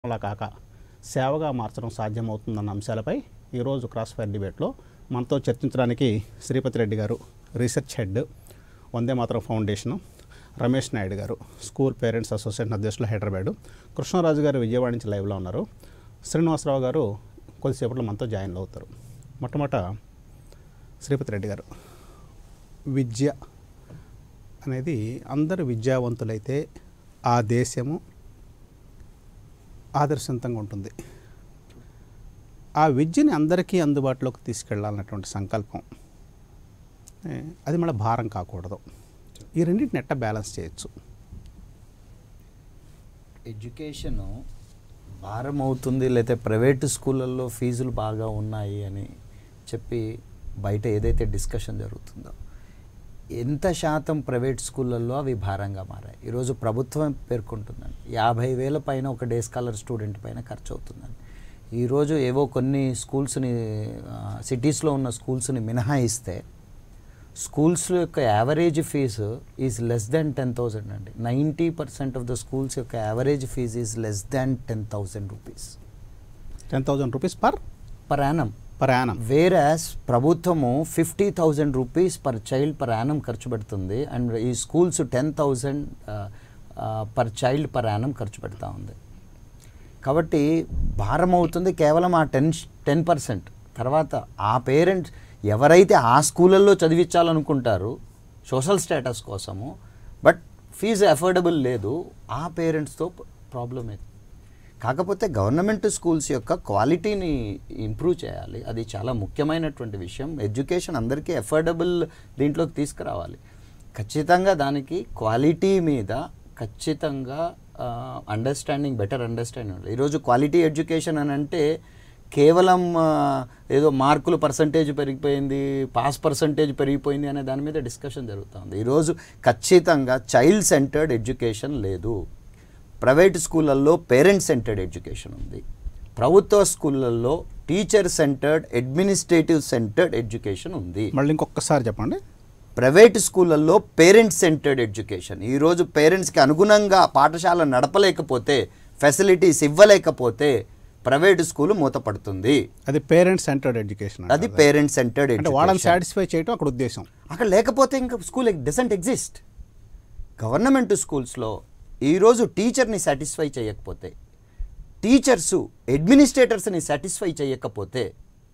అలా కాక సేవగా మార్చడం సాధ్యమవుతుందన్న అంశాలపై ఈరోజు క్రాస్ ఫైర్ డిబేట్లో మనతో చర్చించడానికి శ్రీపతి రెడ్డి గారు research head Vande Mataram foundation Ramesh Naidu గారు స్కూల్ పేరెంట్స్ అసోసియేషన్ అధ్యక్షులు హైదరాబాద్ కృష్ణరాజు గారు విజయవాడ నుంచి లైవ్లో ఉన్నారు శ్రీనివాసరావు గారు కొద్దిసేపట్లో మనతో జాయిన్ అవుతారు మొట్టమొదట శ్రీపతి రెడ్డి గారు విద్య అనేది అందరు విద్యావంతులైతే ఆ దేశము ఆదర్శవంతంగా ఉంటుంది ఆ విద్యని అందరికీ అందుబాటులోకి తీసుకెళ్ళాలన్నటువంటి సంకల్పం ఏ, అది మళ్ళీ భారం కాకూడదు ఈ రెండింటిని ఎట్ట బ్యాలెన్స్ చేయొచ్చు ఎడ్యుకేషను భారం అవుతుంది లేకపోతే ప్రైవేటు స్కూళ్ళల్లో ఫీజులు బాగా ఉన్నాయి అని చెప్పి బయట ఏదైతే డిస్కషన్ జరుగుతుందో ఎంత శాతం ప్రైవేట్ స్కూళ్ళల్లో అవి భారంగా మారాయి ఈరోజు ప్రభుత్వం పేర్కొంటుందండి యాభై వేల పైన ఒక డే స్కాలర్ స్టూడెంట్ పైన ఖర్చు అవుతుందండి ఈరోజు ఏవో కొన్ని స్కూల్స్ని సిటీస్లో ఉన్న స్కూల్స్ని మినహాయిస్తే స్కూల్స్ యొక్క average fees is less than ten thousand అండి ninety percent of the schools యొక్క average fees is less than ten thousand rupees ten thousand rupees per per annum per annum whereas ప్రభుత్వము fifty thousand rupees per child per annum ఖర్చు పెడుతుంది and ఈ schools ten thousand per child per annum ఖర్చు పెడతా ఉంది కాబట్టి భారం అవుతుంది కేవలం ఆ టెన్ టెన్ పర్సెంట్ తర్వాత ఆ పేరెంట్స్ ఎవరైతే ఆ స్కూళ్ళల్లో చదివించాలనుకుంటారు సోషల్ స్టేటస్ కోసము బట్ ఫీజు అఫోర్డబుల్ లేదు ఆ పేరెంట్స్తో ప్రాబ్లం ఇది కాకపోతే గవర్నమెంట్ స్కూల్స్ యొక్క క్వాలిటీని ఇంప్రూవ్ చేయాలి అది చాలా ముఖ్యమైనటువంటి విషయం ఎడ్యుకేషన్ అందరికీ అఫోర్డబుల్ దీంట్లోకి తీసుకురావాలి ఖచ్చితంగా దానికి క్వాలిటీ మీద ఖచ్చితంగా అండర్స్టాండింగ్ బెటర్ అండర్స్టాండింగ్ ఈరోజు క్వాలిటీ ఎడ్యుకేషన్ అని అంటే కేవలం ఆ, ఏదో మార్కులు పర్సంటేజ్ పెరిగిపోయింది పాస్ పర్సంటేజ్ పెరిగిపోయింది అనే దాని మీద డిస్కషన్ జరుగుతుంది ఈరోజు ఖచ్చితంగా చైల్డ్ సెంటర్డ్ ఎడ్యుకేషన్ లేదు ప్రైవేట్ స్కూళ్ళల్లో పేరెంట్ సెంటర్డ్ ఎడ్యుకేషన్ ఉంది ప్రభుత్వ స్కూళ్ళల్లో teacher centred administrative centred education ఉంది మళ్ళీ ఇంకొకసారి చెప్పండి ప్రైవేట్ స్కూళ్ళల్లో పేరెంట్ సెంటర్డ్ ఎడ్యుకేషన్ ఈరోజు పేరెంట్స్కి అనుగుణంగా పాఠశాల నడపలేకపోతే ఫెసిలిటీస్ ఇవ్వలేకపోతే ప్రైవేట్ స్కూల్ మూతపడుతుంది అది పేరెంట్ సెంటర్డ్ ఎడ్యుకేషన్ అది పేరెంట్ సెంటర్డ్ అంటే వాళ్ళని ఎడ్యుకేషన్ సాటిస్ఫై చేయడం అక్కడ ఉద్దేశం అక్కడ లేకపోతే ఇంకా స్కూల్ డజంట్ ఎగ్జిస్ట్ గవర్నమెంట్ స్కూల్స్లో ఈరోజు టీచర్ని సాటిస్ఫై చేయకపోతే టీచర్సు అడ్మినిస్ట్రేటర్స్ని సాటిస్ఫై చేయకపోతే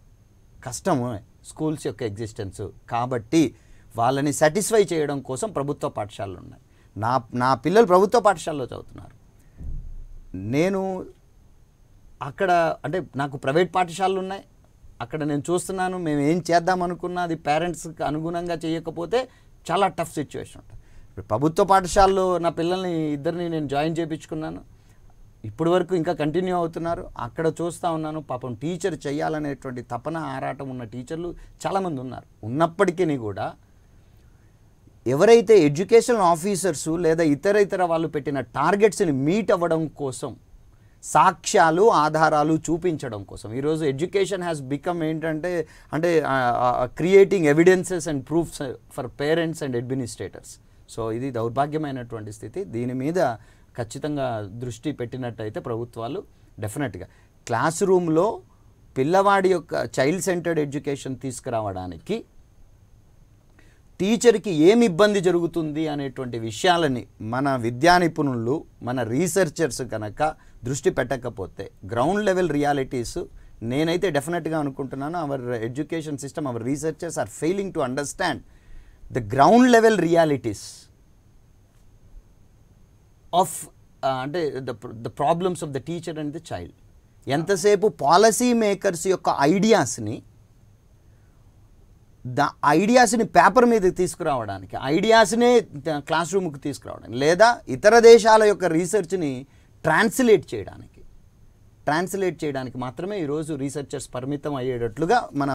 కష్టము స్కూల్స్ యొక్క ఎగ్జిస్టెన్స్ కాబట్టి వాళ్ళని సాటిస్ఫై చేయడం కోసం ప్రభుత్వ పాఠశాలలు ఉన్నాయి నా నా పిల్లలు ప్రభుత్వ పాఠశాలలో చదువుతున్నారు నేను అక్కడ అంటే నాకు ప్రైవేట్ పాఠశాలలు ఉన్నాయి అక్కడ నేను చూస్తున్నాను మేము ఏం చేద్దాం అనుకున్నా అది పేరెంట్స్కి అనుగుణంగా చేయకపోతే చాలా టఫ్ సిచ్యువేషన్ ఉంటుంది ఇప్పుడు ప్రభుత్వ పాఠశాలలో నా పిల్లల్ని ఇద్దరిని నేను జాయిన్ చేయించుకున్నాను ఇప్పటి వరకు ఇంకా కంటిన్యూ అవుతున్నారు అక్కడ చూస్తూ ఉన్నాను పాపం టీచర్ చేయాలనేటువంటి తపన ఆరాటం ఉన్న టీచర్లు చాలామంది ఉన్నారు ఉన్నప్పటికీ కూడా ఎవరైతే ఎడ్యుకేషన్ ఆఫీసర్స్ లేదా ఇతర ఇతర వాళ్ళు పెట్టిన టార్గెట్స్ని మీట్ అవ్వడం కోసం సాక్ష్యాలు ఆధారాలు చూపించడం కోసం ఈరోజు ఎడ్యుకేషన్ హ్యాస్ బికమ్ ఏంటంటే అంటే creating evidences and proofs for parents and administrators so ఇది దౌర్భాగ్యమైనటువంటి స్థితి దీని మీద ఖచ్చితంగా దృష్టి పెట్టినట్టయితే ప్రభుత్వాలు డెఫినెట్గా క్లాస్ రూమ్లో పిల్లవాడి యొక్క చైల్డ్ సెంటర్డ్ ఎడ్యుకేషన్ తీసుకురావడానికి టీచర్కి ఏమి ఇబ్బంది జరుగుతుంది అనేటువంటి విషయాలని మన విద్యా నిపుణులు మన రీసెర్చర్స్ కనుక దృష్టి పెట్టకపోతే గ్రౌండ్ లెవెల్ రియాలిటీస్ నేనైతే డెఫినెట్గా అనుకుంటున్నాను our education system our researchers are failing to understand the ground level realities of అంటే the the problems of the teacher and the child ఎంతసేపు పాలసీ మేకర్స్ యొక్క ఐడియాస్ని ద ఐడియాస్ని పేపర్ మీద తీసుకురావడానికి ఐడియాస్నే క్లాస్ రూమ్కి తీసుకురావడానికి లేదా ఇతర దేశాల యొక్క రీసెర్చ్ని ట్రాన్స్లేట్ చేయడానికి ట్రాన్స్లేట్ చేయడానికి మాత్రమే ఈరోజు రీసెర్చర్స్ పరిమితం అయ్యేటట్లుగా మన